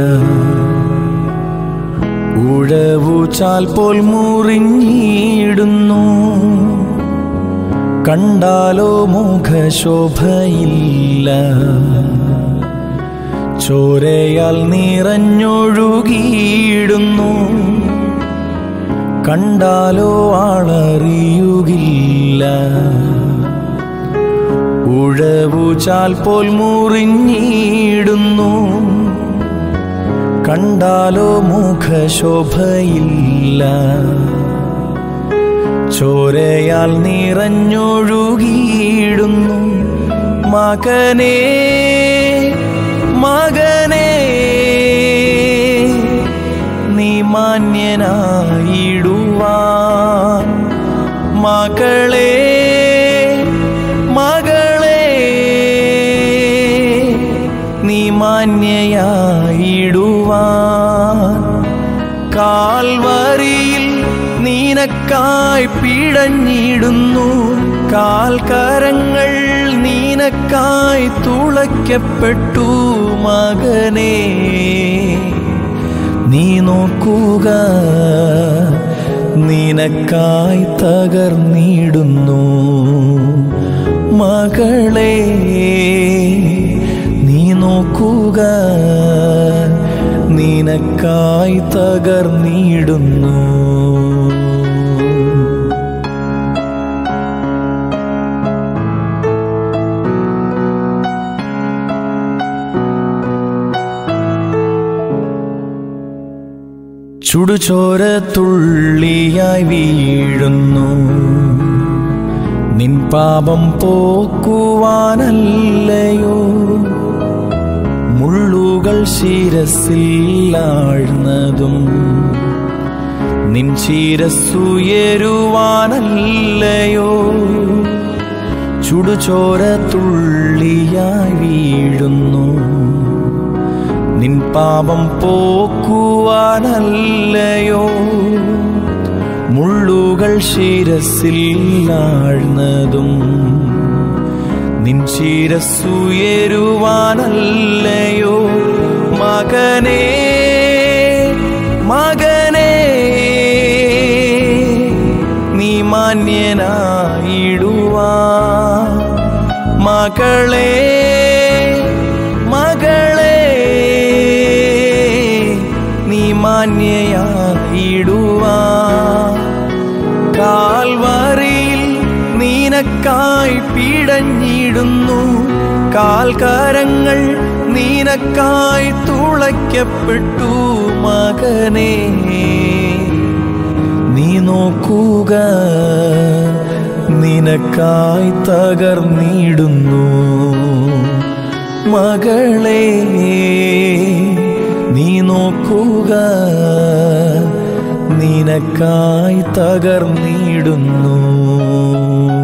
ഉഴവു ചാൽ പോൽ മുറിഞ്ഞിടുന്നു കണ്ടാലോ മുഖശോഭയില്ല ചോരയാൽ നിറഞ്ഞൊഴുകിയിടുന്നു കണ്ടാലോ ആളറിയുകില്ല ഉഴവു ചാൽ പോൽ മുറിഞ്ഞിടുന്നു കണ്ടാലോ മുഖശോഭയില്ല ചോരയാൽ നിറഞ്ഞൊഴുകിയിടുന്നു മകനേ മകനേ നീ മാന്യനായിടുവാൻ മകളേ മകളേ നീ മാന്യയായിടുവാൻ കാൽവരിയിൽ നീനക്കായി പിടഞ്ഞിടുന്നു കാൽക്കരങ്ങൾ നീനക്കായി തുളയ്ക്കപ്പെട്ടു മകനേ നീ നോക്കുക നിനക്കായി തകർന്നിടുന്നു മകളെ നീ നോക്കുക നിനക്കായി തകർന്നിടുന്നു ചുടുചോര തുള്ളിയായി വീഴുന്നു നിൻ പാപം പോക്കുവാനല്ലയോ മുള്ളുകൾ ശിരസിൽ ആഴ്ന്നതും നിൻ ശിരസ്സുയരുവാനല്ലയോ ചുടുചോര തുള്ളിയായി വീഴുന്നു നിൻ പാപം പോക്കുവാനല്ലയോ മുള്ളുകൾ ശിരസിൽ ആഴ്ന്നതും നിൻ ശിരസ്സുയരുവാനല്ലയോ മകനേ മകനേ നീ മാന്യനായിടുവാ മകളേ മകളേ നീ മാന്യയായിടുവാ കാൽവറിയിൽ നീനക്കായി പിടഞ്ഞിടുന്നു കാൽക്കരങ്ങൾ നീനക്കായി തുളയ്ക്കപ്പെട്ടു മകനേ നീ നോക്കുക നിനക്കായി തകർന്നിടുന്നു മകളെ നീ നോക്കുക നിനക്കായി തകർന്നിടുന്നു